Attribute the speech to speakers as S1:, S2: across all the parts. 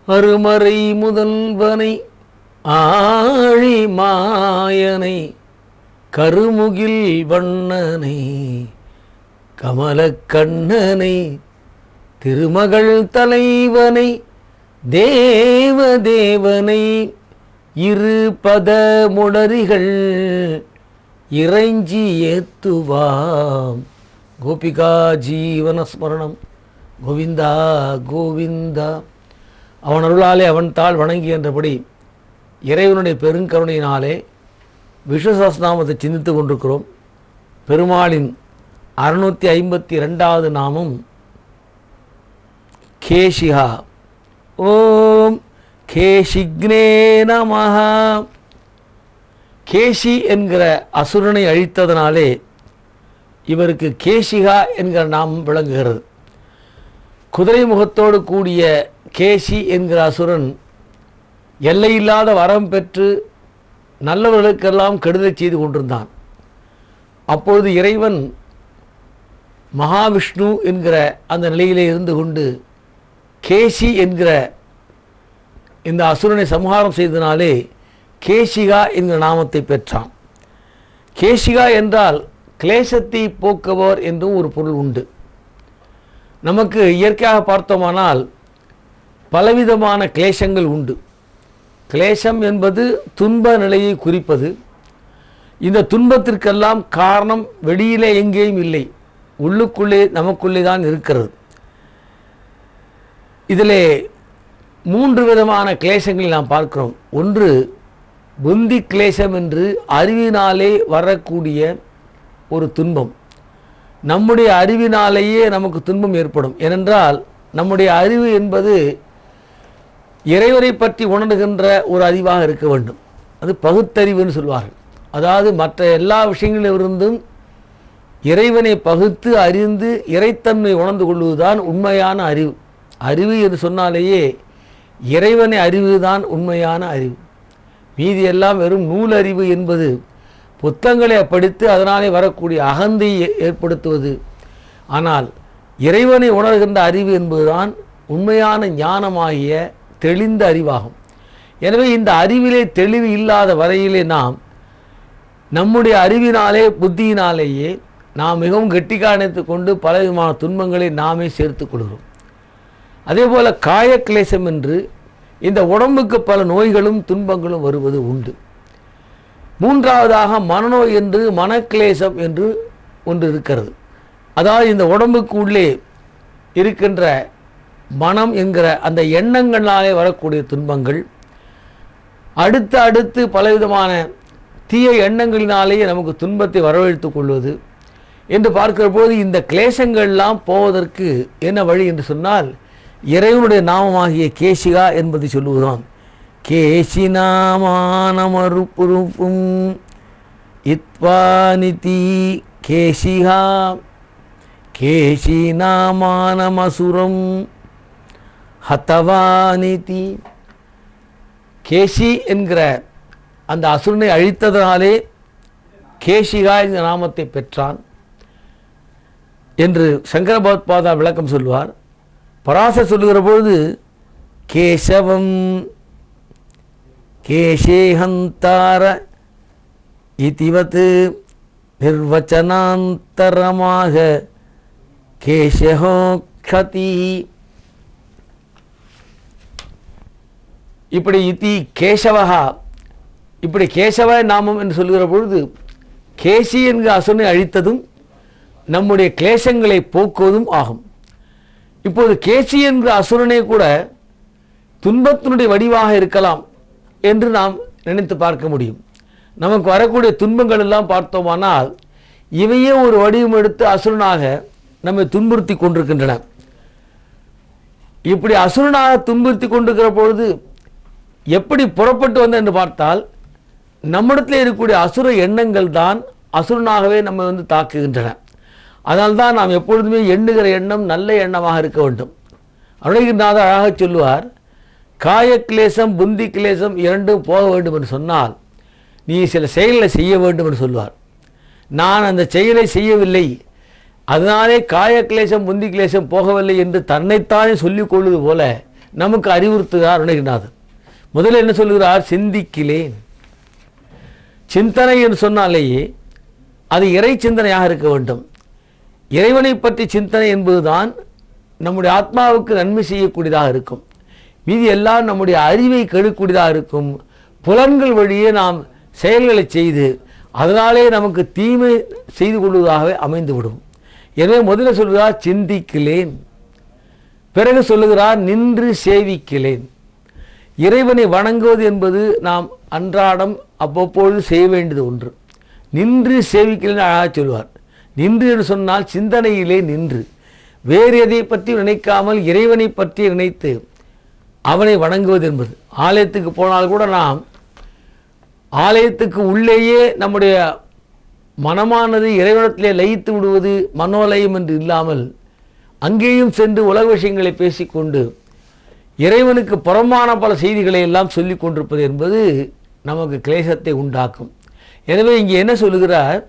S1: அருமறை முதல்வனை ஆழி மாயனை கருமுகில் வண்ணனை கமலக்கண்ணனை திருமகள் தலைவனை தேவ தேவனை இரு பத முடரிகள் இறைஞ்சி ஏத்துவாம் கோபிகா ஜீவன ஸ்மரணம் கோவிந்தா கோவிந்தா அவன் அருளாலே அவன் தாள் வணங்கி என்றபடி இறைவனுடைய பெருங்கருணையினாலே விஷ்ணு சஹஸ்ரநாமத்தை சிந்தித்து கொண்டிருக்கிறோம் பெருமாளின் அறுநூற்றி ஐம்பத்தி ரெண்டாவது நாமம் கேஷிகா ஓம் கேஷிக்னே நமஹ கேஷி என்கிற அசுரனை அழித்ததனாலே இவருக்கு கேஷிகா என்கிற நாமம் விளங்குகிறது குதிரை முகத்தோடு கூடிய கேசி என்கிற அசுரன் எல்லையில்லாத வரம் பெற்று நல்லவர்களுக்கெல்லாம் கெடுதலை செய்து கொண்டிருந்தான் அப்பொழுது இறைவன் மகாவிஷ்ணு என்கிற அந்த நிலையிலே இருந்து கொண்டு கேசி என்கிற இந்த அசுரனை சம்ஹாரம் செய்தனாலே கேசிகா என்கிற நாமத்தை பெற்றான் கேசிகா என்றால் கிளேசத்தை போக்குவர் என்றும் ஒரு பொருள் உண்டு நமக்கு இயற்கையாக பார்த்தோமானால் பலவிதமான கிளேசங்கள் உண்டு கிளேசம் என்பது துன்ப நிலையை குறிப்பது இந்த துன்பத்திற்கெல்லாம் காரணம் வெளியிலே எங்கேயும் இல்லை உள்ளுக்குள்ளே நமக்குள்ளே தான் இருக்கிறது இதிலே மூன்று விதமான கிளேசங்களை நாம் பார்க்கிறோம் ஒன்று புந்தி கிளேசம் என்று அறிவினாலே வரக்கூடிய ஒரு துன்பம் நம்முடைய அறிவினாலேயே நமக்கு துன்பம் ஏற்படும் ஏனென்றால் நம்முடைய அறிவு என்பது இறைவனை பற்றி உணர்கின்ற ஒரு அறிவாக இருக்க வேண்டும் அது பகுத்தறிவுன்னு சொல்வார்கள் அதாவது மற்ற எல்லா விஷயங்களிலிருந்தும் இறைவனை பகுத்து அறிந்து இறைத்தன்மை உணர்ந்து கொள்வதுதான் உண்மையான அறிவு அறிவு என்று சொன்னாலேயே இறைவனை அறிவுதான் உண்மையான அறிவு மீதி எல்லாம் வெறும் நூலறிவு என்பது புத்தகங்களை படித்து அதனாலே வரக்கூடிய அகந்தையை ஏற்படுத்துவது ஆனால் இறைவனை உணர்கின்ற அறிவு என்பதுதான் உண்மையான ஞானமாகிய தெளிந்த அறிவாகும் எனவே இந்த அறிவிலே தெளிவு இல்லாத வரையிலே நாம் நம்முடைய அறிவினாலே புத்தியினாலேயே நாம் மிகவும் கெட்டிக்காணித்து கொண்டு பல விதமான துன்பங்களை நாமே சேர்த்துக் கொள்கிறோம் அதே போல் காயக்லேசம் என்று இந்த உடம்புக்கு பல நோய்களும் துன்பங்களும் வருவது உண்டு மூன்றாவதாக மனநோய் என்று மனக்லேசம் என்று ஒன்று இருக்கிறது அதாவது இந்த உடம்புக்கு உள்ளே இருக்கின்ற மனம் என்கிற அந்த எண்ணங்களாலே வரக்கூடிய துன்பங்கள் அடுத்து அடுத்து பலவிதமான தீய எண்ணங்களினாலேயே நமக்கு துன்பத்தை வரவழைத்துக் கொள்வது என்று பார்க்கிற போது இந்த கிளேசங்கள்லாம் போவதற்கு என்ன வழி என்று சொன்னால் இறைவனுடைய நாமமாகிய கேசிகா என்பதை சொல்லுவதுதான் கேசி நாமானமறுப்புறுப்பும் இத்வானிதி கேசிகா கேசி நாமானமசுரம் ஹதவானிதி கேசி என்கிற அந்த அசுரனை அழித்ததனாலே கேசிகா என்ற நாமத்தை பெற்றான் என்று சங்கர பகவத்பாதா விளக்கம் சொல்வார் பராசர் சொல்லுகிற பொழுது கேசவம் கேசேஹந்தார இதிவத் நிர்வச்சனாந்தரமாக கேசஹோ க்ஷதி இப்படி இத்தி கேசவகா இப்படி கேசவ நாமம் என்று சொல்லுகிற பொழுது கேசி என்கிற அசுரனை அழித்ததும் நம்முடைய கிளேசங்களை போக்குவதும் ஆகும் இப்போது கேசி என்கிற அசுரனே கூட துன்பத்தினுடைய வடிவாக இருக்கலாம் என்று நாம் நினைத்து பார்க்க முடியும் நமக்கு வரக்கூடிய துன்பங்கள் எல்லாம் பார்த்தோமானால் இவையே ஒரு வடிவம் எடுத்து அசுரனாக நம்மை துன்புறுத்தி கொண்டிருக்கின்றன இப்படி அசுரனாக துன்புறுத்தி கொண்டிருக்கிற பொழுது எப்படி புறப்பட்டு வந்த என்று பார்த்தால் நம்மிடத்தில் இருக்கக்கூடிய அசுர எண்ணங்கள் தான் அசுரனாகவே நம்மை வந்து தாக்குகின்றன அதனால்தான் நாம் எப்பொழுதுமே எண்ணுகிற எண்ணம் நல்ல எண்ணமாக இருக்க வேண்டும் அருணகிரிநாதர் அழகாக சொல்லுவார் காய கிளேசம் புந்தி கிளேசம் இரண்டும் போக வேண்டும் என்று சொன்னால் நீ சில செயல்களை செய்ய வேண்டும் என்று சொல்வார் நான் அந்த செயலை செய்யவில்லை அதனாலே காய கிளேசம் புந்தி கிளேசம் போகவில்லை என்று தன்னைத்தானே சொல்லிக் கொள்வது போல நமக்கு அறிவுறுத்துகிறார் அருணகிரிநாதர் முதல்ல என்ன சொல்கிறார் சிந்திக்கிலேன் சிந்தனை என்று சொன்னாலேயே அது இறை சிந்தனையாக இருக்க வேண்டும் இறைவனை பற்றி சிந்தனை என்பதுதான் நம்முடைய ஆத்மாவுக்கு நன்மை செய்யக்கூடியதாக இருக்கும் மீதி எல்லாம் நம்முடைய அறிவை கெடுக்கூடியதாக இருக்கும் புலன்கள் வழியே நாம் செயல்களை செய்து அதனாலே நமக்கு தீமை செய்து கொள்வதாகவே அமைந்துவிடும் எனவே முதல்ல சொல்கிறார் சிந்திக்கிலேன் பிறகு சொல்லுகிறார் நின்று சேவிக்கிலேன் இறைவனை வணங்குவது என்பது நாம் அன்றாடம் அவ்வப்பொழுது செய்ய வேண்டியது ஒன்று நின்று சேவிக்கலன்னு அழகாக சொல்வார் நின்று என்று சொன்னால் சிந்தனையிலே நின்று வேறு எதை பற்றி நினைக்காமல் இறைவனை பற்றி நினைத்து அவனை வணங்குவது என்பது ஆலயத்துக்கு போனால் கூட நாம் ஆலயத்துக்கு உள்ளேயே நம்முடைய மனமானது இறைவனத்திலே லயித்து விடுவது மனோலயம் என்று இல்லாமல் அங்கேயும் சென்று உலக விஷயங்களை பேசிக்கொண்டு இறைவனுக்கு புறம்பான பல செய்திகளை எல்லாம் சொல்லிக் கொண்டிருப்பது என்பது நமக்கு கிளேசத்தை உண்டாக்கும் எனவே இங்கே என்ன சொல்லுகிறார்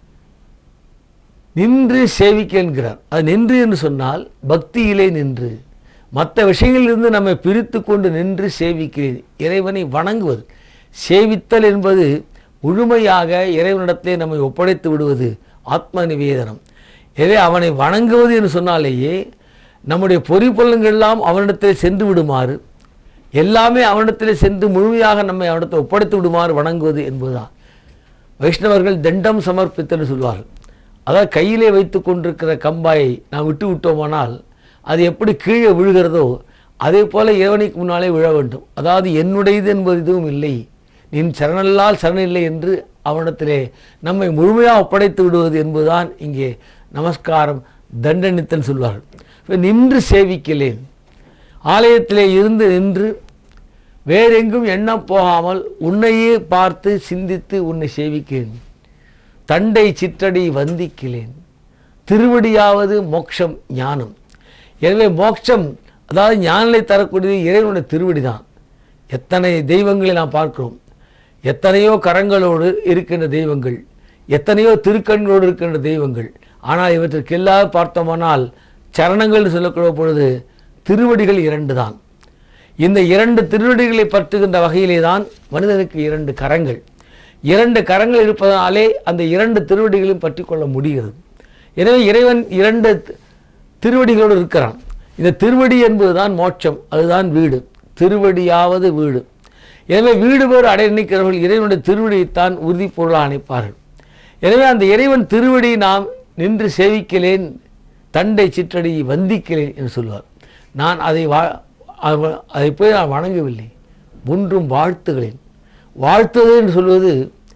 S1: நின்று சேவிக்க என்கிறார் அது நின்று என்று சொன்னால் பக்தியிலே நின்று மற்ற விஷயங்களிலிருந்து நம்மை பிரித்து கொண்டு நின்று சேவிக்கிறேன் இறைவனை வணங்குவது சேவித்தல் என்பது முழுமையாக இறைவனிடத்திலே நம்மை ஒப்படைத்து விடுவது ஆத்ம நிவேதனம் எனவே அவனை வணங்குவது என்று சொன்னாலேயே நம்முடைய பொறிப்பொருள்கள் எல்லாம் அவனிடத்தில் சென்று விடுமாறு எல்லாமே அவனிடத்தில் சென்று முழுமையாக நம்மை அவனிடத்தை ஒப்படைத்து விடுமாறு வணங்குவது என்பதுதான் வைஷ்ணவர்கள் தண்டம் சமர்ப்பித்தல்னு சொல்வார்கள் அதாவது கையிலே வைத்து கொண்டிருக்கிற கம்பாயை நாம் விட்டு விட்டோமானால் அது எப்படி கீழே விழுகிறதோ அதே போல இறைவனுக்கு முன்னாலே விழ வேண்டும் அதாவது என்னுடையது என்பது எதுவும் இல்லை நின் சரணல்லால் சரணில்லை என்று அவனிடத்திலே நம்மை முழுமையாக ஒப்படைத்து விடுவது என்பதுதான் இங்கே நமஸ்காரம் தண்டனித்தல் சொல்வார்கள் இப்ப நின்று சேவிக்கலேன் ஆலயத்திலே இருந்து நின்று வேறெங்கும் எண்ணம் போகாமல் உன்னையே பார்த்து சிந்தித்து உன்னை சேவிக்கிறேன் தண்டை சிற்றடி வந்திக்கிலேன் திருவடியாவது மோட்சம் ஞானம் எனவே மோட்சம் அதாவது ஞானலை தரக்கூடியது இறைவனுடைய திருவடி தான் எத்தனை தெய்வங்களை நாம் பார்க்கிறோம் எத்தனையோ கரங்களோடு இருக்கின்ற தெய்வங்கள் எத்தனையோ திருக்கண்களோடு இருக்கின்ற தெய்வங்கள் ஆனால் இவற்றுக்கெல்லாம் பார்த்தோமானால் சரணங்கள் சொல்லக்கூடிய பொழுது திருவடிகள் இரண்டு தான் இந்த இரண்டு திருவடிகளை பற்றுகின்ற வகையிலே தான் மனிதனுக்கு இரண்டு கரங்கள் இரண்டு கரங்கள் இருப்பதனாலே அந்த இரண்டு திருவடிகளையும் பற்றி கொள்ள முடிகிறது எனவே இறைவன் இரண்டு தி- திருவடிகளோடு இருக்கிறான் இந்த திருவடி என்பதுதான் மோட்சம் அதுதான் வீடு திருவடியாவது வீடு எனவே வீடு பேர் அடைய நிற்கிறவர்கள் இறைவனுடைய திருவடியைத்தான் உறுதி பொருளாக அணைப்பார்கள் எனவே அந்த இறைவன் திருவடி நாம் நின்று சேவிக்கலேன் தண்டை சிற்றடி வந்திக்கிறேன் என்று சொல்வார் நான் அதை வா அவ- அதை போய் நான் வணங்கவில்லை ஒன்றும் வாழ்த்துகிறேன் வாழ்த்துவது என்று சொல்வது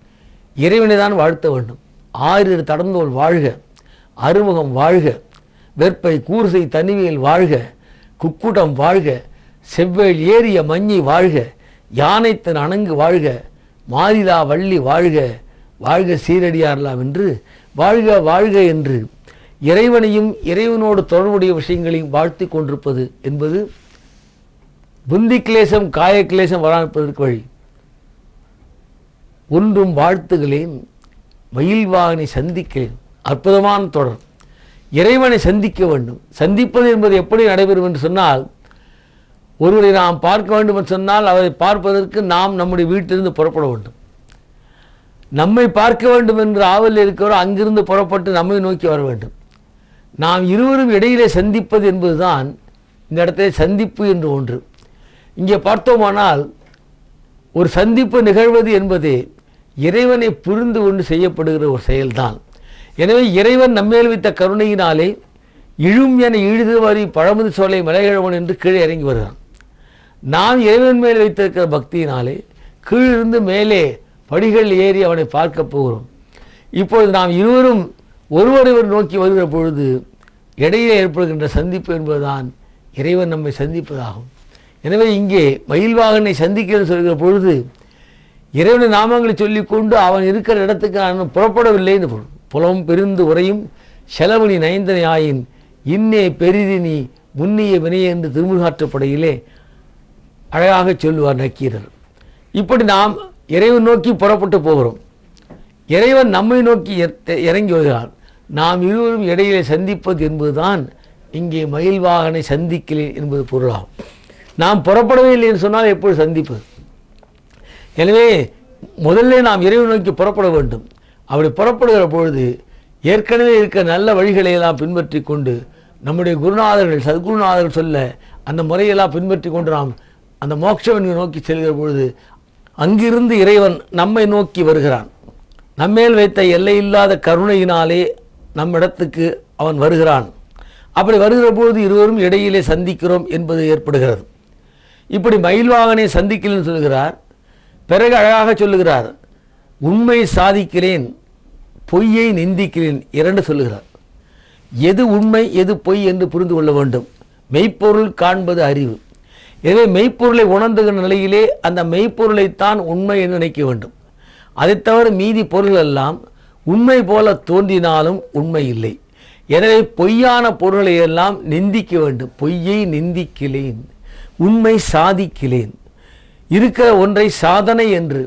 S1: இறைவனை தான் வாழ்த்த வேண்டும் ஆறு தடந்தோல் வாழ்க அறுமுகம் வாழ்க வெற்பை கூர்சை தனிமையில் வாழ்க குக்குடம் வாழ்க செவ்வேள் ஏறிய மஞ்சி வாழ்க யானைத்தன் அணங்கு வாழ்க மாரிலா வள்ளி வாழ்க வாழ்க சீரடியாரலாம் என்று வாழ்க வாழ்க என்று இறைவனையும் இறைவனோடு தொடர்புடைய விஷயங்களையும் வாழ்த்தி கொண்டிருப்பது என்பது புந்தி கிளேசம் காய கிளேசம் வராதிருப்பதற்கு வழி ஒன்றும் வாழ்த்துகளேன் மயில்வாகனை சந்திக்கிறேன் அற்புதமான தொடர் இறைவனை சந்திக்க வேண்டும் சந்திப்பது என்பது எப்படி நடைபெறும் என்று சொன்னால் ஒருவரை நாம் பார்க்க வேண்டும் என்று சொன்னால் அவரை பார்ப்பதற்கு நாம் நம்முடைய வீட்டிலிருந்து புறப்பட வேண்டும் நம்மை பார்க்க வேண்டும் என்று ஆவல் இருக்கிறோம் அங்கிருந்து புறப்பட்டு நம்மை நோக்கி வர வேண்டும் நாம் இருவரும் இடையிலே சந்திப்பது என்பதுதான் இந்த இடத்துல சந்திப்பு என்று ஒன்று இங்கே பார்த்தோமானால் ஒரு சந்திப்பு நிகழ்வது என்பது இறைவனை புரிந்து கொண்டு செய்யப்படுகிற ஒரு செயல்தான் எனவே இறைவன் நம்மேல் வைத்த கருணையினாலே இழும் என இழுது வரி பழமுது சோலை மலைகிழவன் என்று கீழே இறங்கி வருகிறான் நாம் இறைவன் மேல் வைத்திருக்கிற பக்தியினாலே கீழிருந்து மேலே படிகள் ஏறி அவனை பார்க்க போகிறோம் இப்பொழுது நாம் இருவரும் ஒருவரைவர் நோக்கி வருகிற பொழுது இடையிலே ஏற்படுகின்ற சந்திப்பு என்பதுதான் இறைவன் நம்மை சந்திப்பதாகும் எனவே இங்கே மயில்வாகனை சந்திக்கிறது சொல்கிற பொழுது இறைவனின் நாமங்களை சொல்லிக்கொண்டு அவன் இருக்கிற இடத்துக்கு நான் புறப்படவில்லை என்று பொருள் புலம் பெருந்து உரையும் செலவனி நயந்தனை ஆயின் இன்னே பெரிதினி முன்னிய வினைய என்று திருமுகாற்றுப்படையிலே அழகாக சொல்லுவார் நக்கீரர் இப்படி நாம் இறைவன் நோக்கி புறப்பட்டு போகிறோம் இறைவன் நம்மை நோக்கி இற- இறங்கி வருகிறான் நாம் இருவரும் இடையிலே சந்திப்பது என்பதுதான் இங்கே மயில்வாகனை சந்திக்கிறேன் என்பது பொருளாகும் நாம் புறப்படவே இல்லை என்று சொன்னால் எப்பொழுது சந்திப்பு எனவே முதல்ல நாம் இறைவன் நோக்கி புறப்பட வேண்டும் அப்படி புறப்படுகிற பொழுது ஏற்கனவே இருக்க நல்ல வழிகளை எல்லாம் பின்பற்றி கொண்டு நம்முடைய குருநாதர்கள் சத்குருநாதர்கள் சொல்ல அந்த முறையெல்லாம் பின்பற்றி கொண்டு நாம் அந்த மோட்சவனை நோக்கி செல்கிற பொழுது அங்கிருந்து இறைவன் நம்மை நோக்கி வருகிறான் நம்மேல் வைத்த எல்லையில்லாத கருணையினாலே நம்மிடத்துக்கு அவன் வருகிறான் அப்படி வருகிற பொழுது இருவரும் இடையிலே சந்திக்கிறோம் என்பது ஏற்படுகிறது இப்படி மயில்வாகனை சந்திக்கலன்னு சொல்கிறார் பிறகு அழகாக சொல்லுகிறார் உண்மை சாதிக்கிறேன் பொய்யை நிந்திக்கிறேன் இரண்டு சொல்லுகிறார் எது உண்மை எது பொய் என்று புரிந்து கொள்ள வேண்டும் மெய்ப்பொருள் காண்பது அறிவு எனவே மெய்ப்பொருளை உணர்ந்துகிற நிலையிலே அந்த மெய்ப்பொருளைத்தான் உண்மை என்று நினைக்க வேண்டும் அதைத் தவிர மீதி பொருள் எல்லாம் உண்மை போல தோன்றினாலும் உண்மை இல்லை எனவே பொய்யான பொருளை எல்லாம் நிந்திக்க வேண்டும் பொய்யை நிந்திக்கிறேன் உண்மை சாதிக்கிறேன் இருக்கிற ஒன்றை சாதனை என்று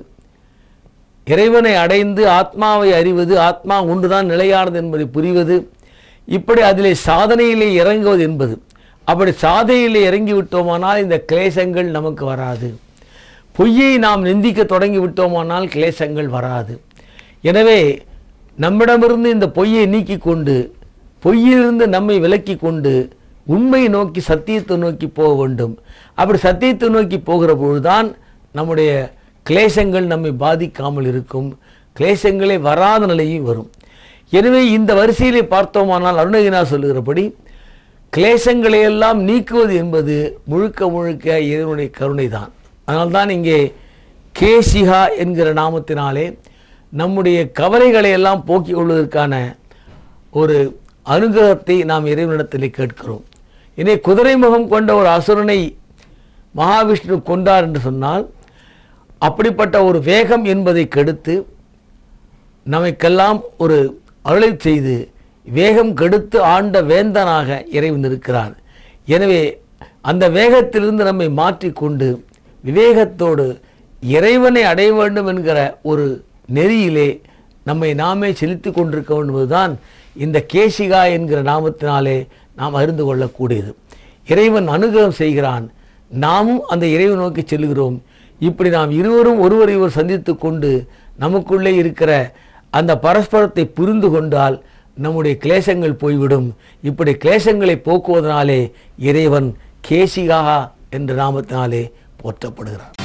S1: இறைவனை அடைந்து ஆத்மாவை அறிவது ஆத்மா ஒன்றுதான் நிலையானது என்பதை புரிவது இப்படி அதிலே சாதனையிலே இறங்குவது என்பது அப்படி சாதனையிலே இறங்கி விட்டோமானால் இந்த கிளேசங்கள் நமக்கு வராது பொய்யை நாம் நிந்திக்க தொடங்கி விட்டோமானால் கிளேசங்கள் வராது எனவே நம்மிடமிருந்து இந்த பொய்யை நீக்கி கொண்டு பொய்யிலிருந்து நம்மை விலக்கி கொண்டு உண்மையை நோக்கி சத்தியத்தை நோக்கி போக வேண்டும் அப்படி சத்தியத்தை நோக்கி போகிற பொழுதுதான் நம்முடைய கிளேசங்கள் நம்மை பாதிக்காமல் இருக்கும் கிளேசங்களே வராத நிலையும் வரும் எனவே இந்த வரிசையிலே பார்த்தோமானால் அருணகிரிநாத் சொல்லுகிறபடி கிளேசங்களை எல்லாம் நீக்குவது என்பது முழுக்க முழுக்க இறைவனுடைய கருணை தான் அதனால்தான் இங்கே கேசிகா என்கிற நாமத்தினாலே நம்முடைய கவலைகளை எல்லாம் போக்கிக் கொள்வதற்கான ஒரு அனுகிரகத்தை நாம் இறைவனிடத்திலே கேட்கிறோம் இனி குதிரை முகம் கொண்ட ஒரு அசுரனை மகாவிஷ்ணு கொண்டார் என்று சொன்னால் அப்படிப்பட்ட ஒரு வேகம் என்பதை கெடுத்து நமக்கெல்லாம் ஒரு அருளை செய்து வேகம் கெடுத்து ஆண்ட வேந்தனாக இறைவன் இருக்கிறான் எனவே அந்த வேகத்திலிருந்து நம்மை மாற்றிக்கொண்டு விவேகத்தோடு இறைவனை அடைய வேண்டும் என்கிற ஒரு நெறியிலே நம்மை நாமே செலுத்தி கொண்டிருக்க வேண்டுவதுதான் இந்த கேசிகா என்கிற நாமத்தினாலே நாம் அறிந்து கொள்ளக்கூடியது இறைவன் அனுகிரகம் செய்கிறான் நாமும் அந்த இறைவன் நோக்கி செல்கிறோம் இப்படி நாம் இருவரும் ஒருவரை ஒருவர் சந்தித்து கொண்டு நமக்குள்ளே இருக்கிற அந்த பரஸ்பரத்தை புரிந்து கொண்டால் நம்முடைய கிளேசங்கள் போய்விடும் இப்படி கிளேசங்களை போக்குவதனாலே இறைவன் கேசிகா என்ற நாமத்தினாலே போற்றப்படுகிறார்